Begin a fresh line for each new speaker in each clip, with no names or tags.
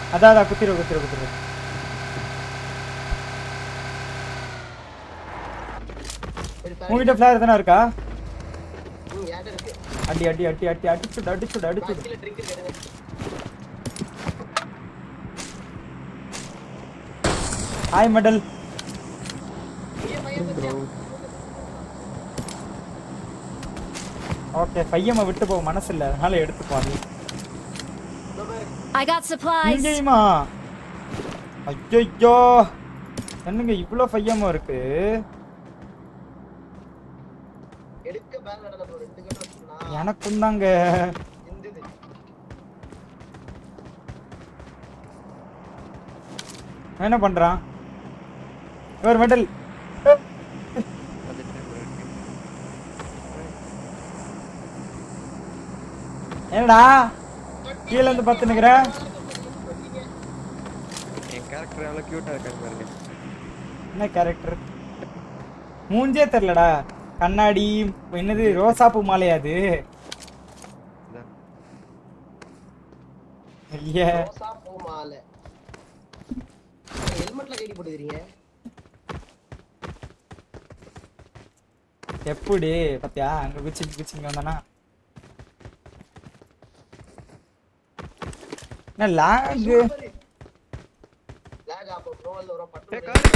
அதான் அதான் குத்திரு குத்திரு குத்திரு
சரி, பாரு.
உங்ககிட்ட ஃபிளேர் தானே இருக்கா
ம், என்கிட்ட இருக்கு.
அடி அடி அடி அடி அடிச்சுடு அடிச்சுடு அடிச்சுடு
கீழே drink இருக்கு, எடுங்க.
ஹாய் மெடல்
பையன், பையன் பத்தியா?
ஓகே பையனை விட்டு போக மனசு இல்ல அதனால எடுத்துப்போம் அது
இதோ பாரு.
I got supplies.
இங்கேயுமா ஐயோ என்னங்க இவ்வளோ பையமா இருக்கு
எடுக்க bag நடந்த bro. ரெண்டு கட்டு வச்சுருந்தா,
எனக்கும் தாங்க
இந்துது.
என்ன பண்றான் ஒரு மெடல்
வந்துட்டேன் bro, இருக்கேன்.
என்னடா கீழ இருந்து பார்த்து நிக்கிற
என் கேரக்டர் எவ்வளோ க்யூட்டாக இருக்காங்க பாருங்க
என்ன கேரக்டர் மூஞ்சே தெரிலடா கண்ணாடி என்னது ரோசாப்பூ மாலையா அது
இதான்
ஐயே
ரோசா பூ மாலை. ஹெல்மெட்ல கைடி போட்டுக்கிறீங்க
எப்படி பாத்தியா அங்க குச்சி குச்சி இங்க வந்தானா என்ன லாக்
லேக் ஆப்போ ப்ரோவல் வரும் பட்டு
ஏய்,
விடு.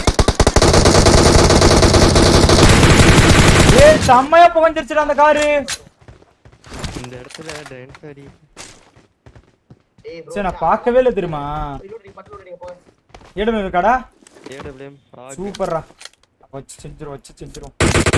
ஏய் செம்மையா புகஞ்சிருச்சுடா அந்த காரு
இந்த இடத்துல ட்ரெயின் அடி
ஏய் bro,
சரி நான் பார்க்கவே இல்லை தெரியுமா
reload நீங்க பட்டு விடு, நீங்க போங்க.
இடம் இருக்காடா
ஏடபிள்யூஎம்
சூப்பர்ரா வச்சு செஞ்சிரும் வச்சு செஞ்சிரும்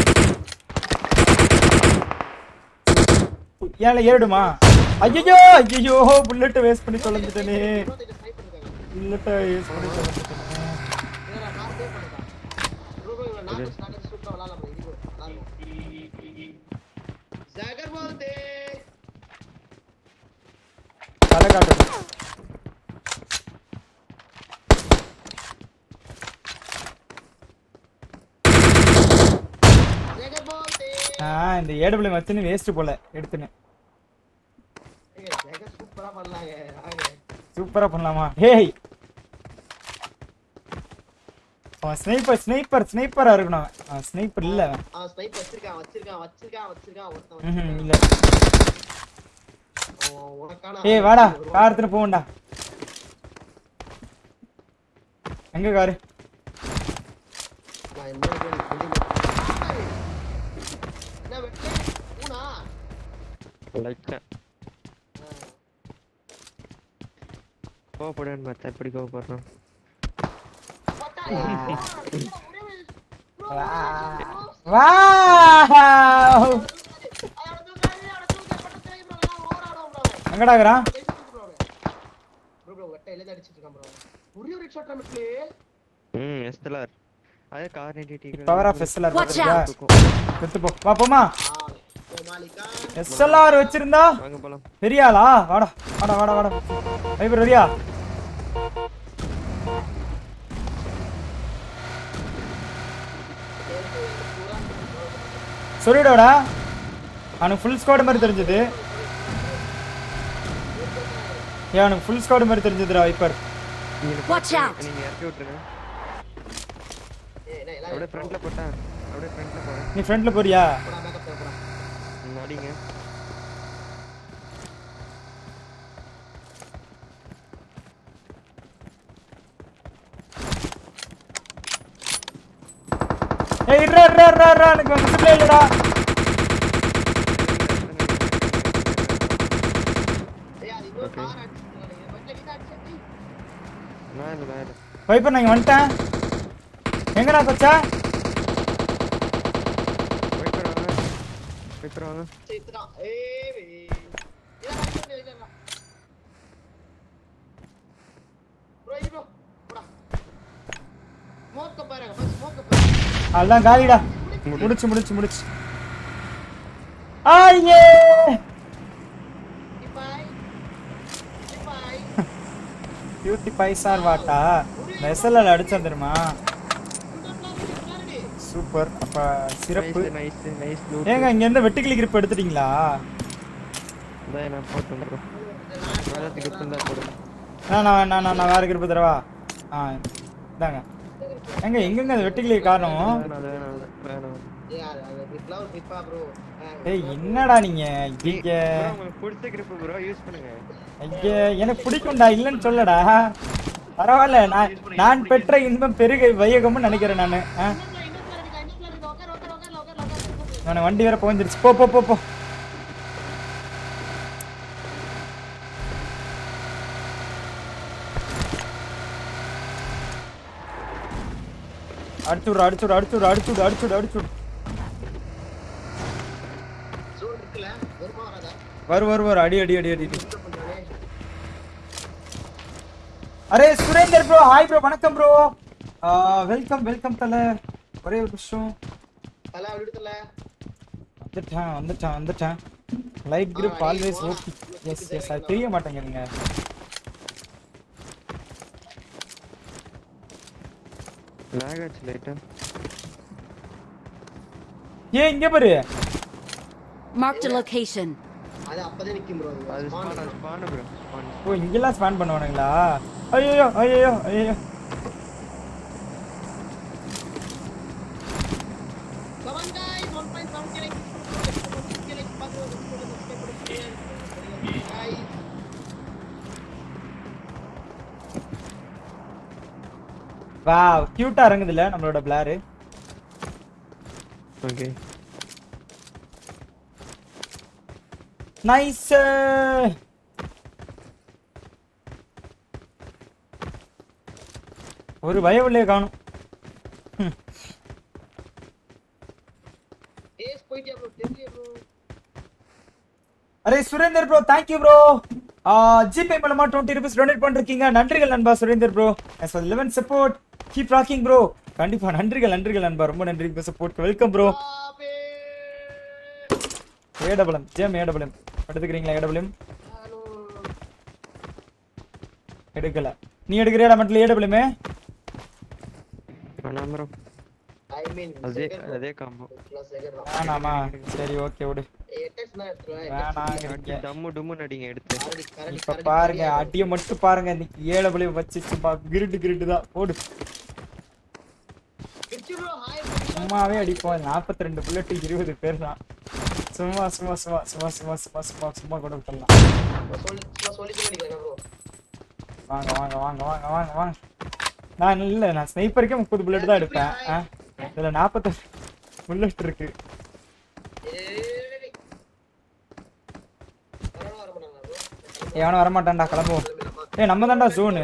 ஏன்ல ஏறிடுமா ஐயோ ஐயோ புல்லட் வேஸ்ட் பண்ணி தொலைஞ்சிட்டேனே
இன்னொருத்தங்க sniper இருக்காங்க.
புல்லட்டை வேஸ்ட் பண்ணி தொலைஞ்சிட்டேனே
இல்லடா, நான் save பண்ணிட்டேன். bro, bro, இவன் knock start ஆச்சு, super ஆ விளையாடலாம் bro. இது bro, நல்லா இருக்கும். ஜகர் போல்தே.
தலை காட்டுது
ஜகர் போல்தே.
ஆ இந்த ஏடபிள்யூ வச்சுன்னு வேஸ்ட் போல எடுத்துன்னு
ஏய், ஜகர் super ஆ பண்ணலாங்க. வாங்க.
சூப்பரா பண்ணலாமா ஹேய் அவன் ஸ்னைப்பர் ஸ்னைப்பர் ஸ்னைப்பரா இருக்கணும் அவன் ஸ்னைப்பர் இல்ல அவன்
அவன் sniper வச்சிருக்கான், வச்சிருக்கான், வச்சிருக்கான், வச்சிருக்கான், ஒருத்தன்
ம்ஹும்,
வச்சிருக்கான்.
இல்ல
அவன் உனக்கான
ஏய் வாடா
ஒரு
கார் எடுத்துட்டு போவோம்டா எங்க காரு
நான் இன்னொரு பேர் வெளியில- ஏய், என்ன வெட்டு? பூனா?
லைட்டாக
ஆ.
கோவப்படுவேன்னு பார்த்தா எப்படி கோவப்படுறான்
பட்டாயா? ஒரே ஒரு- bro,
வா
அவனை தூக்காதே, அவனை தூக்க, பட்டத்திலே bro, எல்லாம் over ஆடுவான் bro அவன்.
எங்கடா இருக்கிறான்
பேசிட்டு bro அவன். bro, bro, வெட்டை இலையில அடிச்சிட்டு இருக்கான் bro அவன். ஒரே ஒரு headshot தான் வெட்டு.
ம் எஸ்தலார் அதே car ninety
power off SLR
Watch
செத்து போ வா போமா
ஆ, ஓ மாலிகா.
எஸ்எல்ஆர் வச்சிருந்தா
வாங்க போலாம்
பெரிய ஆளா வாடா வாடா வாடா வாடா வைபர் வரியா சொல்லிடோடா அவனுக்கு ஃபுல் ஸ்குவாட் மாதிரி தெரிஞ்சது ஏன் அவனுக்கு ஃபுல் ஸ்குவாட் மாதிரி தெரிஞ்சதுடா வைப்பர்
Watch out.
நீங்க இறக்கி விட்டுருங்க
ஏய், என்ன, எல்லாம்
அப்படியே ஃப்ரண்ட்ல போட்டேன் அப்படியே ஃப்ரண்ட்ல போறேன்
நீ ஃப்ரண்ட்ல போறியா
போடா, backup தேவை, போடா.
ம், அடிங்க
ஏய் இட்ரா இட்ரா இட்ரா இட்ரா எனக்கு விசிபிளே இல்லடா
ஏய், அது இன்னொரு car அடிச்சிட்டு இருக்கானுங்க. வெட்டை கிட்ட அடிச்சா, ஏய்,
நான் இல்லை நான் இல்லை
வைப்பர் நான் இங்க வந்துட்டேன் எங்கடா கொச்சா
வைப்பர் வாங்க வைப்பர் வாங்க
செத்துட்டான். ஏய், ஏய். இதெல்லாம் அடிக்க முடியாது, இதெல்லாம். bro, இரு bro, போடா. smoke அ பாருங்க, first smoke அ பாருங்க.
அதான் காலிடா முடிச்சு முடிச்சு முடிச்சு ஐயே
Goodbye. Goodbye.
யூத்தி பைசார் வாட்டா வெசலில் அடிச்சா தெரியுமா சூப்பர் அப்ப சிறப்பு
நைஸ் நைஸ் நைஸ் லூட்
ஏங்க இங்க இருந்து வெட்டுக்கிளி கிரிப் எடுத்துட்டீங்களா
இதான் நான் போட்டு வந்துடுறோம் வேலைக்கு கிஃப்ட் தான் போடுங்க
நான் நான் நான் நான் நான் வேற கிருப்பு தரவா ஆ இந்தாங்க எங்க எங்கங்க அது வெட்டிக்கலையே காரணம்
வேணாம் அது வேணாம் அது வேணாம்
ஏய், அது- அது grip லாம் ஒரு grip ஆ bro? ஆ,
ஏய் என்னடா நீங்க இங்க
bro, உங்களுக்கு பிடிச்ச grip bro யூஸ் பண்ணுங்க
ஐயா எனக்கு பிடிக்கும்டா இல்லைன்னு சொல்லடா பரவாயில்ல நான் நான் பெற்ற இன்பம் பெருக வையகம்னு நினைக்கிறேன் நான்
இன்னொரு player, இன்னொரு player இருக்கா, இன்னொரு player இருக்கா. உட்காரு, உட்காரு, உட்காரு, உட்காரு, உட்காரு, உட்காரு.
நான் வண்டி வேற போஞ்சிருச்சு போ போ போ போ அடிச்சுடு அடிச்சுடு அடிச்சுடு அடிச்சுடு அடிச்சுடு அடிச்சுடு
Zone இருக்குல்ல? வருமா வராதா?
வரு வரு வரு அடி அடி அடி அடி அடி.
என்ன பண்றானே?
அரே சுரேந்தர் ப்ரோ ஹாய் ப்ரோ வணக்கம் ப்ரோ வெல்கம் வெல்கம் தல ஒரே ஒரு நிமிஷம்
தல, அப்படி விடுத்தல.
வந்துட்டான் வந்துட்டான் வந்துட்டான் light group always okay yes yes அது தெரிய மாட்டேங்குதுங்க
lag ஆச்சு லைட்டா
ஏன் இங்க பாரு
Marked a location.
அது அப்பதான் நிக்கும் bro. அது
அது
spawn
spawn அது
ஆகும்.
spawn bro spawn
ஓ இங்கெல்லாம் ஸ்பேன் பண்ணுவானுங்களா ஐயோ ஐயோ ஐயோ
Come on guys, 1.7 killing. Killing, பாத்து, subscribe பண்ணுங்க. Guys.
வாவ் கியூட்டா இறங்குதுல நம்மளோட பிளாரு
ஓகே
நைஸ் ஒரு பயவில்லையே காணும்
Ace போயிட்டியா bro? தெரியலையே bro.
அரே Surender bro thank you bro GPay மூலமா டுவெண்ட்டி ருபீஸ் டொனேட் பண்ணிருக்கீங்க நன்றிகள் நண்பா Surender bro as for 11 support keep rocking bro கண்டிப்பா நன்றிகள் நன்றிகள் நண்பா ரொம்ப நன்றி சப்போர்ட் வெல்கம் ப்ரோ
ஆபே.
ஏடபிளம் ஜேம் ஏடபிளம் எடுத்துக்கிறீங்களா ஏடபிளம்
நானும்
எடுக்கல நீ எடுக்கிறியா மட்டும் ஏடபிளமே
வேணாம் bro
I mean,
அதே
second bro.
அதே காம்போ
Plus second தான்.
வேணாமா சரி ஓகே விடு
ஏய், text தான் எடுத்துருவேன்.
வேணாங்கிறீங்க
டம்மு டும்மு நடிங்க எடுத்து
கரடி, கரடி,
இப்ப
கரடி,
பாருங்க
கரடி.
அடிய மட்டும் பாருங்க இன்னைக்கு ஏழபிளை வச்சு சும்மா கிரிட்டு கிரிட்டு தான் போடு
கிச்சு bro, hi bro.
சும்மாவே அடிப்போம் நாற்பத்தி ரெண்டு புல்லட் இருபது பேர் தான் சும்மா சும்மா சும்மா சும்மா சும்மா சும்மா சும்மா சும்மா கூட விட்டுடலாம்
நான் சொல்லி- சும்மா சொல்லிக்க மாட்டேங்கிறேன் bro.
வாங்க வாங்க வாங்க வாங்க வாங்க வாங்க நான் இல்ல நான் ஸ்னைப்பருக்கே முப்பது புல்லட் தான் எடுப்பேன் ஆ, இதுல நாற்பத்தி புல்லட் இருக்கு
ஏய். வரணும் வர மாட்டாங்களா bro?
எவனும் வரமாட்டான்டா கிளம்புவோம் ஏய் நம்ம தான்டா ஜோனு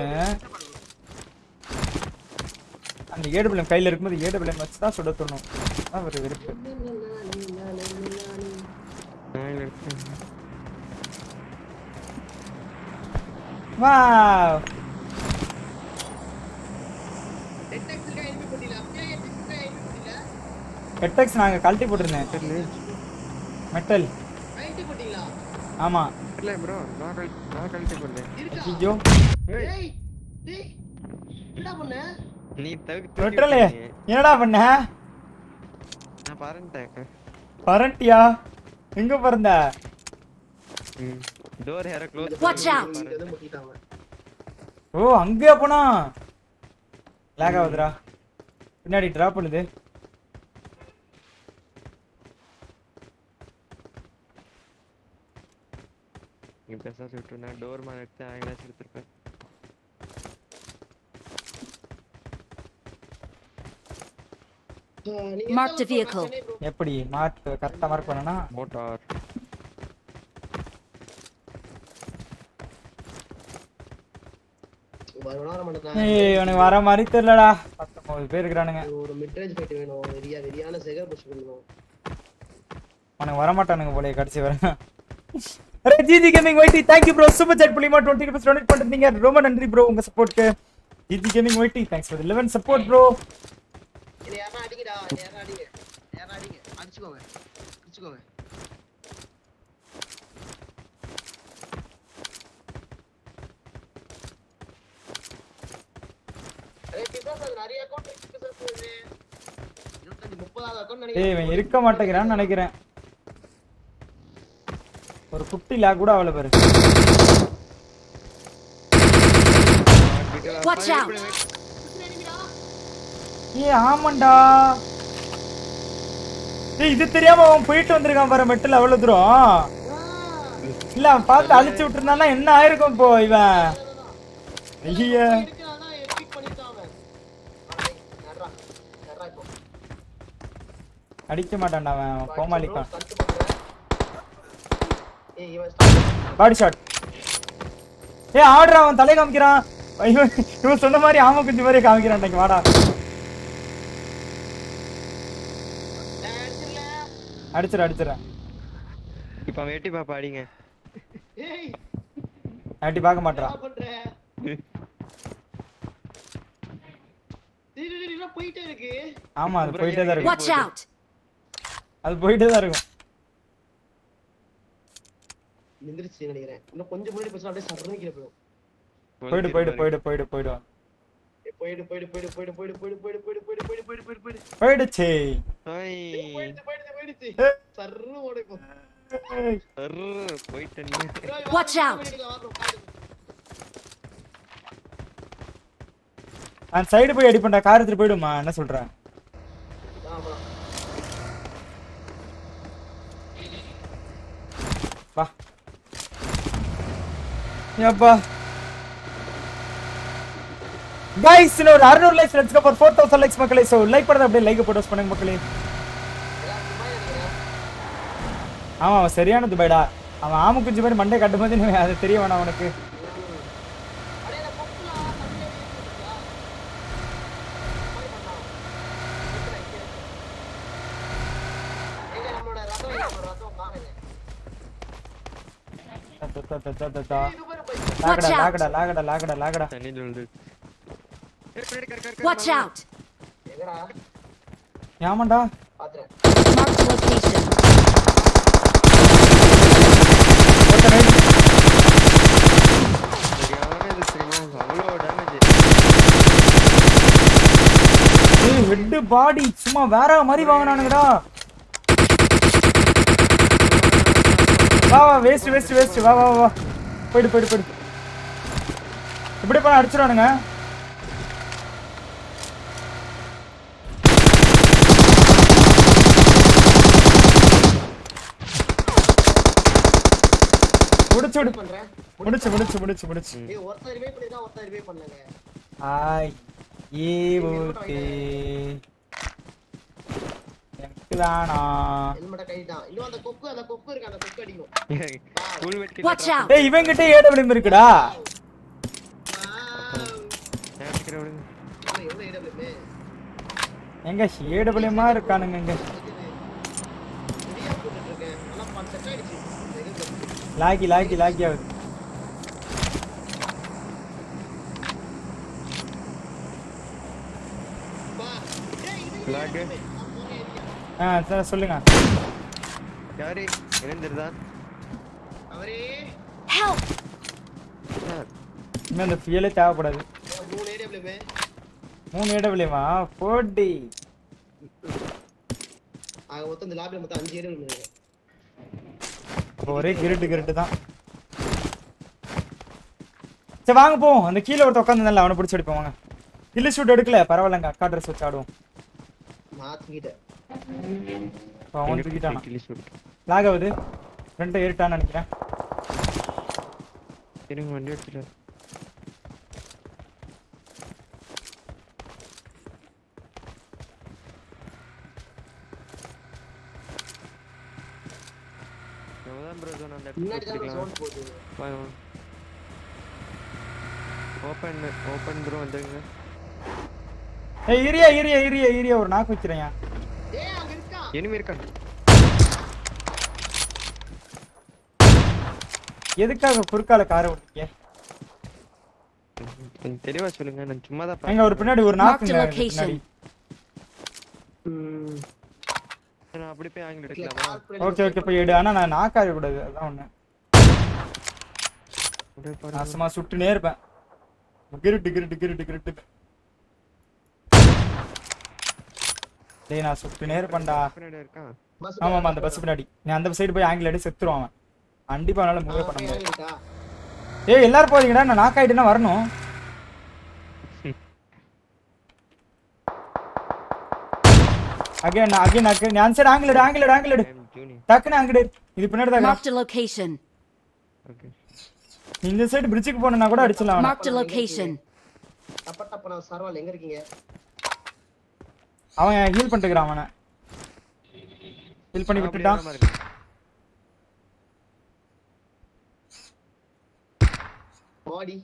அந்த ஏடு பிள்ளைம் கையில இருக்கும்போது ஏடு பிள்ளைம் வச்சு தான் சுட தோணும் அதான் ஒரு வெறுப்பு
நான் எடுத்தேன்
வா
Red text இருக்கா, enemy போட்டியில? அப்படியே red text இருக்கா, enemy போட்டியில?
ஹெட்டெக்ஸ் நாங்க கழட்டி போட்டிருந்தேன் மெட்டல்
கழட்டி போட்டீங்களா?
ஆமா
இல்ல ப்ரோ நான் கழி நான் கழட்டி போடல
இருக்கா?
ஐயோ
ஏய், டேய், என்னடா பண்ண?
நீ தவிர்த்து
மெட்டலே என்னடா பண்ண
நான் பறந்துட்டேன்
பரண்டியா எங்க பறந்த
door here close
Watch out.
இங்க வந்து முட்டிட்டாங்க.
ஓ அங்கேயா போனா லேக் ஆகுதுடா பின்னாடி டிராப் பண்ணுது
நீ பெருசா சுட்டு நான் டோர் மேல எடுத்து ஆங்கிலாச்சு எடுத்திருப்பேன்
ஆ, நீங்க
Marked
எந்த
a vehicle.
சென்னை bro.
எப்படி மார்க் கரெக்டா மார்க் பண்ணனா
மோட்டார்
வருவனா வர மாட்டேனா?
ஏய் உனக்கு வர மாதிரி தெரியலடா பத்தொன்பது பேர் இருக்கிறானுங்க
ஒரு மிட்ரேஞ்ச் ஃபைட் வேணும் வெறியா வெறியான செகர் புஷ் பண்ணணும்
உனக்கு வர மாட்டானுங்க போல கடைசி வர அரே GG gaming YT thank you bro super chat புலிமா 20 ரூபீஸ் டொனேட் பண்ணிருந்தீங்க ரொம்ப நன்றி ப்ரோ உங்க சப்போர்ட்க்கு GG gaming YT thanks for 11 support bro
என்ன யாரா அடிங்கடா என்ன யாரா அடிங்க யாரா அடிங்க அடிச்சுக்கோங்க அடிச்சுக்கோங்க அரே பிசாஸ் அது நிறைய அக்கவுண்ட் இருக்கு பிசாஸ் இது இருபத்தஞ்சு முப்பதாவது அக்கவுண்ட்
ஏய் இவன் இருக்க மாட்டேங்கிறான்னு நினைக்கிறேன் ஒரு குட்டி லேக் கூட அவ்வளவு பாரு
Watch out!
ஏ ஆமாண்டா ஏய் இது தெரியாம அவன் போயிட்டு வந்திருக்கான் பாரு மெட்டில் அவ்வளவு தூரம் இல்ல அவன் பார்த்து அழிச்சு விட்டுருந்தானா என்ன ஆயிருக்கும் இப்போ இவன் ஐயா
இருக்கிறானா பிக் பண்ணிட்டான் அவன் அவன் நட்ரா நட்ரா இப்போ
அடிக்க மாட்டான்டா அவன் கோமாளிக்கான்
ஸ்டண்ட் பண்றேன் ஏய் இவன் ஸ்டார்ட்
பாடி ஷாட் ஏ ஆடுறா அவன் தலை காமிக்கிறான் ஐயோ இவன் சொன்ன மாதிரி ஆமா குஞ்சு மாதிரி காமிக்கிறான் இன்னைக்கு வாடா
டான்ஸ்ல
அடிச்சிட அடிச்சிட
இப்ப அவன் எட்டி பாப்பா அடிங்க
ஏய்
அடி பார்க்க மாட்டான்
என்ன பண்ற டேய் டேய், டேய், என்ன போயிட்டே இருக்கு
ஆமா அது போயிட்டே தான் இருக்கும்
Watch out!
அது போயிட்டே தான் இருக்கும்
நிந்திருச்சு நினைக்கிறேன் இன்னும் கொஞ்சம் முன்னாடி பேசினா அப்படியே சரண கீழே போயிடும்
போயிடு போயிடு போயிடு போயிடு போயிடும்
ஏய், போயிடு போயிடு போயிடு போயிடு போயிடு போயிடு போயிடு போயிடு போயிடு போயிடு போயிடு போயிடு போயிடு
போயிடுச்சு
ஐய்,
போயிடுச்சு போயிடுச்சு போயிடுச்சு சர்ரு ஓடிக்கும்
ஏய்,
அர்ரு, போயிட்டேன்
Watch out.
அந்த சைடு போய் அடிப்பண்டா கார் எடுத்துட்டு போயிடுமா என்ன சொல்ற
ஆமா
வா ஏப்பா கைஸ் இன்னும் ஒரு அறுநூறு likes let's go for four thousand likes மக்களே ஸோ லைக் பண்ணுறது அப்படியே லைக் போட்டோஸ் பண்ணுங்க மக்களே ஆமா அவன் சரியான துபாய்டா அவன் ஆம குஞ்சு மாதிரி மண்டை கட்டும் போது நீ அது தெரிய வேணாம் உனக்கு
அடே அந்த பொப்புலா தம்பியே வீட்டுல எங்க நம்மளோட ரதம் எங்க நம்மளோட ரதம் காணுங்க
த, த, த, த, த, த.
இது பாரு போய்
லாகடா
Watch out.
லாகடா லாகடா லாகடா லாகடா
தண்ணியில் விழுந்து ஏய், பின்னாடி கரு, கரு, கரு,
Watch
வாங்க.
out!
எங்கடா
ஏமாண்டா
பாத்துறேன்
Marked location.
ஒருத்தன் right.
சரியான இது தெரியுமா? அவ்வளோ damage.
ஏய் ஹெட் பாடி சும்மா வேற மாதிரி வாங்கினானுங்கடா வா வா வேஸ்ட் வேஸ்ட் வேஸ்ட் வா வா வா போயிடு போயிடு போயிடு இப்படி பண்ண அடிச்சிடானுங்க முடிச்சு விடு
பண்றேன்
முடிச்சு முடிச்சு முடிச்சு முடிச்சு
ஏய் ஒருத்தர் ரிவைவ் பண்ணிருக்கா ஒருத்தர் ரிவைவ் பண்ணலங்க
ஆய் ஏ ஓகே எனக்கு தானா
ஹெல்மெட்ட கைட்டான் இன்னும் அந்த கொக்கு அந்த கொக்கு இருக்கு அந்த கொக்கு அடிக்கும்
ஏய், full med kit
Watch
drop.
out!
ஏய் இவங்கிட்ட ஏடபிள்யூம் இருக்குடா
ஏன் சீக்கிரம் விடுங்க.
எவ்வளவு ஏடபிள்யூமே
எங்க ஏடபிள்யூமா இருக்கானுங்க இங்க
ரெடியா போட்டுட்டு இருக்கேன் ஆனா பா செட் ஆயிடுச்சு இந்த இதுல.
லாகி லாகி லாகி ஆகுது
பா ஏய் இது
Lag.
ஆ சரி சொல்லுங்க
யாரு என்னன்னு தெரியுதா
அவரே
Help!
சார்
இனிமே அந்த ஃபியலே தேவைப்படாது
ஏய், மூணு ஏடபிள்யூமே
மூணு ஏடபிள்யூமா போட்டி
ஆக மொத்தம் இந்த லாபில மொத்தம் அஞ்சு ஏடபிள்யூ இருக்கு
அப்போ ஒரே கிருட்டு கிருட்டு தான் சரி வாங்க போவோம் அந்த கீழே ஒருத்த உட்காந்துல அவனை பிடிச்சி எடுப்போம் வாங்க கில்லு ஷூட் எடுக்கல பரவாயில்லங்க அக்கா ட்ரெஸ் வச்சு ஆடுவோம்
மாத்திக்கிட்டேன்
இப்போ அவன் தூக்கிட்டானா
கிளி shoot.
லாக் ஆகுது ஃப்ரெண்டை ஏறிட்டான்னு நினைக்கிறேன்
இருங்க வண்டி எடுத்துட்டு எவ்வளோதான் ப்ரோ zone அந்த
முன்னாடி
இடத்துல
தான் சவுண்ட் போகுது
ஓப்பன் ஓப்பன் ப்ரோ வந்துருங்க
ஏய் இரியா இரியா இரியா இரியா ஒரு நாக்கு வைக்கிறேன்
ஏய் அங்க இருக்கா
எனிமி இருக்கான்
எதுக்காக குறுக்கால காரை விட்டீங்க
கொஞ்சம் தெளிவா சொல்லுங்க நான் சும்மா தான்
எங்க ஒரு பின்னாடி ஒரு நாக்குங்க
Marked location.
பின்னாடி
நான் அப்படி போய் ஆங்கில
இல்ல,
எடுக்கலாமா
கால் பின்னாடி
ஓகே ஓகே போய் எடு ஆனா நான் நாக்காக கூடாது அதான் ஒண்ணு
அப்படியே பாருங்க
நான் சும்மா சுட்டுனே இருப்பேன் கிருட்டு கிருட்டு கிருட்டு கிருட்டு டேய் நான் சுட்டுனே இருப்பேன்டா
பின்னாடி இருக்கான்
bus
ஆமா ஆமா அந்த பஸ் பின்னாடி நீ அந்த சைடு போய் ஆங்கிள் அடி செத்துருவான் அவன் கண்டிப்பா அவனால மூவே
ஆ,
பண்ண
போய்
முடியாது
இருக்கா
ஏய் எல்லாரும் போறீங்கடா நான் நாக் ஆயிட்டுனா வரணும் அகைன் அகைன் அகைன் நான் சைடு ஆங்கிள் எடு ஆங்கிள் எடு ஆங்கிள் எடு
ஜூனியர்
டக்குன்னு ஆங்கிள் எடு இது பின்னாடி தான்
Marked a location.
ஓகே
இந்த சைடு பிரிட்ஜுக்கு போனா கூட அடிச்சிடலாம் அவனை.
Marked a location.
டப்ப டப்ப நான் சர்வால் எங்க இருக்கீங்க
அவன் ஹீல் பண்ணிட்டுக்கிறான் அவனை ஹீல் பண்ணி விட்டுட்டான்
பாடி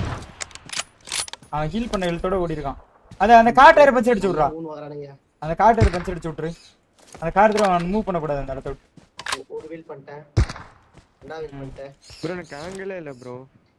அவன் ஹீல் பண்ண ஹெல்த்தோட ஓடி இருக்கான் அத அந்த கார் டயர் பஞ்சர் அடிச்சு விட்றா
மூணு வரானுங்க
அந்த கார் டயர் பஞ்சர் அடிச்சு விட்ரு அந்த கார் தடவை அவன் மூவ் பண்ணக்கூடாது அந்த இடத்த விட்டு
ஒரு வீல் பண்ணிட்டேன் ரெண்டாவது வீல் பண்ணிட்டேன்
ப்ரோ எனக்கு ஆங்கிளே இல்ல ப்ரோ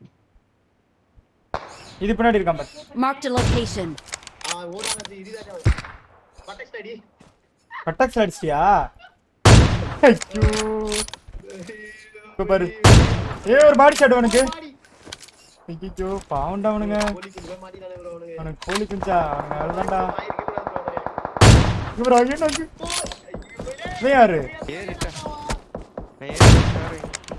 இது பின்னாடி இருக்கான் பாரு
Marked a location.
ஆ ஓடானது இதுதான் பட்டெக்ஸ் அடி
பட்டாக்ஸ் அடிச்சிட்டியா ஐயோ இப்ப பாரு ஏ ஒரு பாடி ஷாட் அவனுக்கு
பாடி
ஐயோ பாவண்டா அவனுங்க
போலீஸ் இங்க மாட்டினானே ப்ரோ அவனுக்கு
அவனுக்கு கோழி குஞ்சா அவனுங்க அவ்வளோதான்டா
ஆயிருக்கு கூடாது
இவர்
ப்ரோ
அங்கே நோக்கு இவன் யாரு
ஏறிட்டா நான் ஏறிட்டா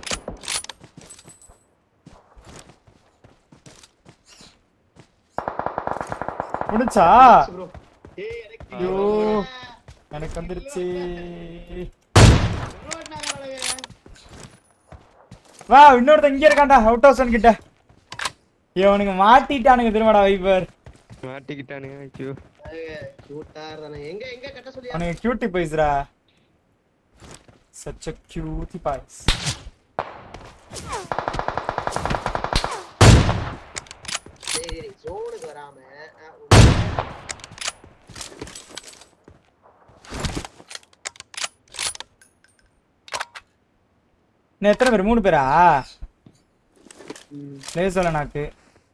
முடிச்சா
ப்ரோ ஏய் எனக்கு
ஐயோ எனக்கு வந்துருச்சு
ப்ரோ என்ன அவனுங்க
வா இன்னொருத்தன் இங்க இருக்கான்டா அவுட் ஹவுஸ் கிட்ட இவனுங்க மாட்டிட்டானுங்க திரும்படா வைப்பர்
மாட்டிக்கிட்டானுங்க ஐயோ
கியூட்டா இருந்தானே எங்க எங்க கட்ட சொல்லியா
அவனுங்க கியூட்டி பாய்ஸ்ரா சச் a cutie பாய்ஸ்
சரி ஜோனுக்கு வராம ஆ, உள்ள.
இன்னும் எத்தனை பேர் மூணு பேரா
ம்.
லேசோல நாக்கு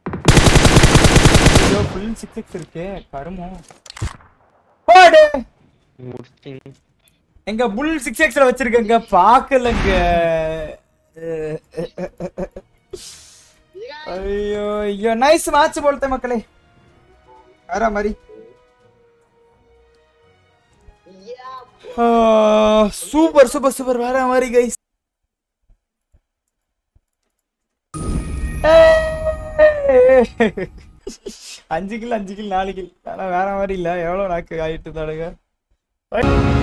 ஐயோ ஃபுல் சிக்ஸ் சிக்ஸ் இருக்கு கருமம் போடு
முடிச்சிங்க
எங்க புல் சிக்ஸ் எக்ஸ்ல வச்சிருக்கேங்க பாக்கலங்க ஐயோ ஐயோ நைஸ் மேட்ச் போலத்த மக்களே வேற மாதிரி
Yeah,
சூப்பர் சூப்பர் சூப்பர் வேற மாதிரி கைஸ் அஞ்சு கில் அஞ்சு கில் நாலு கில் ஆனா வேற மாதிரி இல்ல எவ்வளவு நாக்கு ஆயிட்டு தாடுங்க